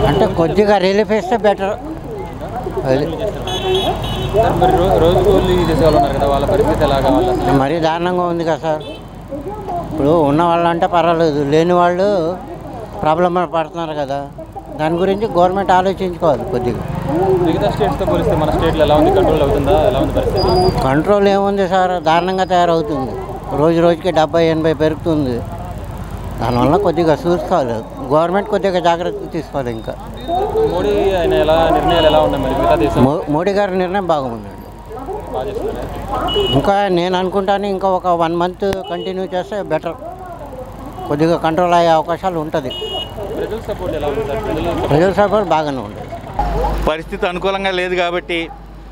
అంటే కొద్దిగా రిలీఫ్ ఇస్తే బెటర్ అది సార్ మరి రో- రోజు కూలీ చేసే వాళ్ళు ఉన్నారు కదా వాళ్ళ పరిస్థితి ఎలాగా వాళ్ళ అసలు? మరీ దారుణంగా ఉంది కదా సార్ ఇప్పుడు ఉన్న వాళ్ళు అంటే పర్వాలేదు లేని వాళ్ళు ప్రాబ్లం పడుతున్నారు కదా దాని గురించి గవర్నమెంట్ ఆలోచించుకోవాలి కొద్దిగా మిగతా స్టేట్స్తో పోలిస్తే మన స్టేట్లో ఎలా ఉంది కంట్రోల్ అవుతుందా ఎలా ఉంది పరిస్థితి కంట్రోల్ ఏముంది సార్ దారుణంగా తయారవుతుంది రోజు రోజుకి డెబ్బై ఎనభై పెరుగుతుంది దానివల్ల కొద్దిగా చూసుకోవాలి గవర్నమెంట్ కొద్దిగా జాగ్రత్త తీసుకోవాలి ఇంకా మోడీ ఆయన ఎలా నిర్ణయాలు ఎలా ఉన్నాయి మరి మిగతా దేశం మో- మోడీ గారి నిర్ణయం బాగుందండి బాగా చేస్తున్నారా ఇంకా నేను అనుకుంటాను ఇంకా ఒక వన్ మంత్ కంటిన్యూ చేస్తే బెటర్ కొద్దిగా కంట్రోల్ అయ్యే అవకాశాలు ఉంటుంది ప్రజల సపోర్ట్ ఎలా ఉంది సార్ ప్రజలు ప్రజల సపోర్ట్ బాగానే ఉంటుంది పరిస్థితి అనుకూలంగా లేదు కాబట్టి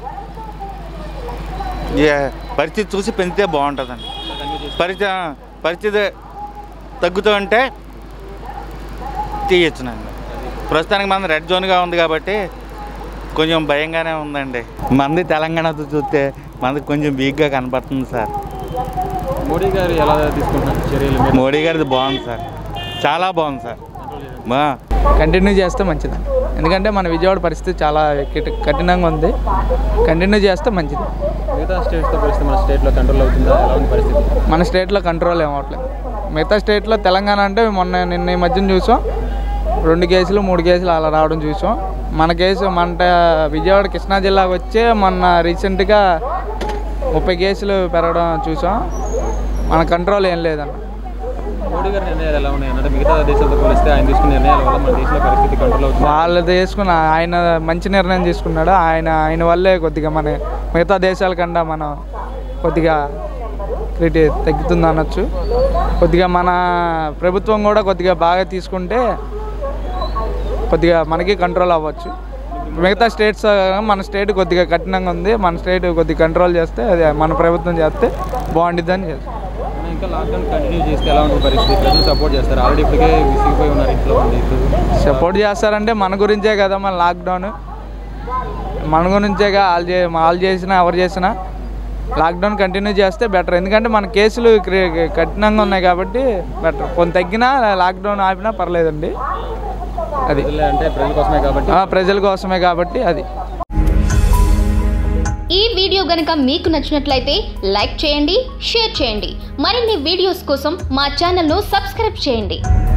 ఏ పరిస్థితి చూసి పెంచితే బాగుంటుందండి పరిస్థితి పరిస్థితి తగ్గుతూ ఉంటే తీయచ్చునండి ప్రస్తుతానికి మన రెడ్ జోన్గా ఉంది కాబట్టి కొంచెం భయంగానే ఉందండి మంది తెలంగాణతో చూస్తే మనది కొంచెం వీక్గా కనపడుతుంది సార్ మోడీ గారు ఎలా తీసుకుంటున్నారు చర్యలు మీరు మోడీ గారిది బాగుంది సార్ చాలా బాగుంది సార్ మా కంటిన్యూ చేస్తే మంచిది ఎందుకంటే మన విజయవాడ పరిస్థితి చాలా కిట- కఠినంగా ఉంది కంటిన్యూ చేస్తే మంచిది మిగతా స్టేట్స్తో పోలిస్తే మన స్టేట్లో కంట్రోల్ అవుతుందా ఎలా ఉంది పరిస్థితి మన స్టేట్లో కంట్రోల్ ఏమవట్లేదు మిగతా స్టేట్లో తెలంగాణ అంటే మొన్న నిన్న ఈ మధ్యన చూసాం రెండు కేసులు మూడు కేసులు అలా రావడం చూసాం మన కేసు మన విజయవాడ కృష్ణా జిల్లాకు వచ్చే మొన్న రీసెంట్గా ముప్పై కేసులు పెరగడం చూసాం మన కంట్రోల్ ఏం లేదన్న మోడీ గారి నిర్ణయాలు ఎలా ఉన్నాయి అంటే మిగతా దేశాలతో పోలిస్తే ఆయన తీసుకున్న నిర్ణయాల వల్ల మన దేశంలో పరిస్థితి కంట్రోల్ అవుతుంది వాళ్ళు తీసుకున్న ఆయన మంచి నిర్ణయం తీసుకున్నాడు ఆయన ఆయన వల్లే కొద్దిగా మన మిగతా దేశాల కన్నా మనం కొద్దిగా క్రిటి తగ్గుతుంది అనొచ్చు కొద్దిగా మన ప్రభుత్వం కూడా కొద్దిగా బాగా తీసుకుంటే కొద్దిగా మనకి కంట్రోల్ అవ్వచ్చు మిగతా స్టేట్స్ మన స్టేట్ కొద్దిగా కఠినంగా ఉంది మన స్టేట్ కొద్దిగా కంట్రోల్ చేస్తే అది మన ప్రభుత్వం చేస్తే బాగుండిద్దని చేస్తాం మనం ఇంకా లాక్డౌన్ కంటిన్యూ చేస్తే ఎలా ఉంటుంది పరిస్థితి ప్రజలు సపోర్ట్ చేస్తారు ఆల్రెడీ ఇప్పటికే విసిగిపోయి ఉన్నారు ఇంట్లో ఉండి ఇప్పుడు సపోర్ట్ చేస్తారంటే మన గురించే కదా మన లాక్డౌన్ మన గురించేగా వాళ్ళు చే వాళ్ళు చేసినా ఎవరు చేసినా లాక్డౌన్ కంటిన్యూ చేస్తే బెటర్ ఎందుకంటే మన కేసులు క్రి- కఠినంగా ఉన్నాయి కాబట్టి బెటర్ కొంత తగ్గినా లాక్డౌన్ ఆపినా పర్లేదండి అది ప్రజలే అంటే ప్రజల కోసమే కాబట్టి ఆ, ప్రజల కోసమే కాబట్టి అది ఈ వీడియో గనుక మీకు నచ్చినట్లయితే లైక్ చేయండి షేర్ చేయండి మరిన్ని వీడియోస్ కోసం మా ఛానల్ను సబ్స్క్రైబ్ చేయండి